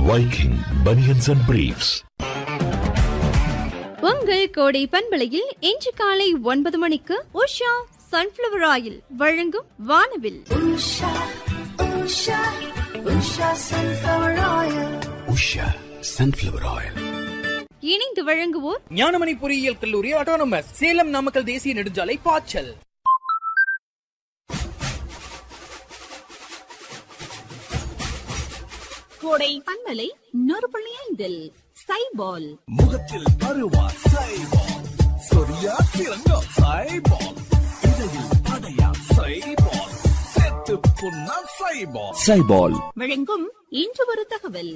Viking Bunions and Briefs. உங்கள் கோடை பண்பலையில் இன்று காலை ஒன்பது மணிக்கு உஷா சன்ஃபிளவர் ஆயில் வழங்கும் வானவில் Usha, Usha, Usha sunflower oil. Usha sunflower oil இணைந்து வழங்குவோர் ஞானமணி பொறியியல் கல்லூரி ஆட்டோனமஸ் சேலம் நாமக்கல் தேசிய நெடுஞ்சாலை பாய்ச்சல் கோடை பண்பலை நூறு புள்ளி ஐந்தில் சைபால் முகத்தில் அருவா சைபால் சொரியா சிறங்கோ சைபால் இடையில் அடையா சைபால் செத்து புண்ணா சைபால் சைபால் வழங்கும் இன்று ஒரு தகவல்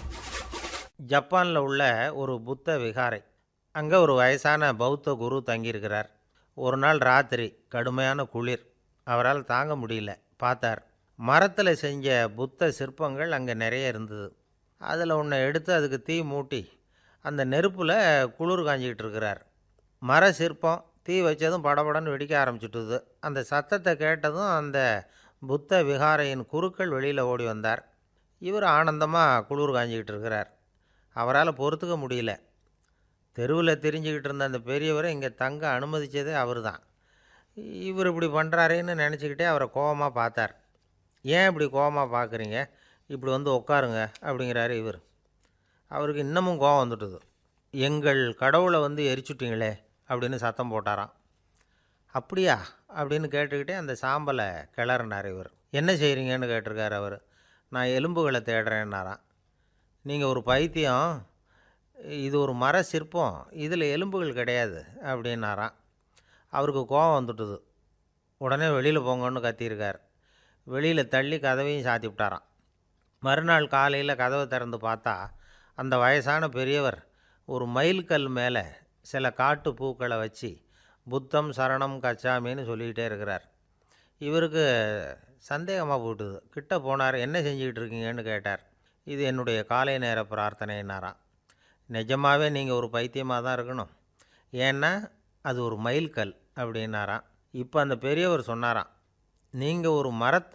ஜப்பானில் உள்ள ஒரு புத்த விகாரை அங்கே ஒரு வயசான பௌத்த குரு தங்கியிருக்கிறார் ஒரு நாள் ராத்திரி கடுமையான குளிர் அவரால் தாங்க முடியல பார்த்தார் மரத்தில் செஞ்ச புத்த சிற்பங்கள் அங்கே நிறைய இருந்தது அதில் ஒன்றை எடுத்து அதுக்கு தீ மூட்டி அந்த நெருப்பில் குளிர் காஞ்சிக்கிட்டு இருக்கிறார் மர சிற்பம் தீ வச்சதும் படபடன்னு வெடிக்க ஆரம்பிச்சுட்டுது அந்த சத்தத்தை கேட்டதும் அந்த புத்த விகாரையின் குருக்கள் வெளியில் ஓடி வந்தார் இவர் ஆனந்தமாக குளிர் காஞ்சிக்கிட்டு இருக்கிறார் அவரால் பொறுத்துக்க முடியல தெருவில் தெரிஞ்சுக்கிட்டு இருந்த அந்த பெரியவரை இங்கே தங்க அனுமதித்ததே அவர் தான் இவர் இப்படி பண்ணுறாரேன்னு நினச்சிக்கிட்டே அவரை கோவமாக பார்த்தார் ஏன் இப்படி கோவமாக பார்க்குறீங்க இப்படி வந்து உட்காருங்க அப்படிங்கிறாரு இவர் அவருக்கு இன்னமும் கோவம் வந்துட்டுது எங்கள் கடவுளை வந்து எரிச்சுட்டிங்களே அப்படின்னு சத்தம் போட்டாராம் அப்படியா அப்படின்னு கேட்டுக்கிட்டே அந்த சாம்பலை கிளறினார் இவர் என்ன செய்கிறீங்கன்னு கேட்டிருக்காரு அவர் நான் எலும்புகளை தேடுறேன்னாராம் நீங்கள் ஒரு பைத்தியம் இது ஒரு மர சிற்பம் இதில் எலும்புகள் கிடையாது அப்படின்னாராம் அவருக்கு கோபம் வந்துட்டுது உடனே வெளியில் போங்கன்னு கத்தியிருக்கார் வெளியில் தள்ளி கதவையும் சாத்தி விட்டாராம் மறுநாள் காலையில் கதவை திறந்து பார்த்தா அந்த வயசான பெரியவர் ஒரு மைல்கல் மேலே சில காட்டு பூக்களை வச்சு புத்தம் சரணம் கச்சாமின்னு சொல்லிக்கிட்டே இருக்கிறார் இவருக்கு சந்தேகமாக போட்டுது கிட்ட போனார் என்ன செஞ்சுக்கிட்டு இருக்கீங்கன்னு கேட்டார் இது என்னுடைய காலை நேர பிரார்த்தனைன்னாராம் நிஜமாகவே நீங்கள் ஒரு பைத்தியமாக தான் இருக்கணும் ஏன்னா அது ஒரு மைல்கல் அப்படின்னாராம் இப்போ அந்த பெரியவர் சொன்னாராம் நீங்கள் ஒரு மரத்தை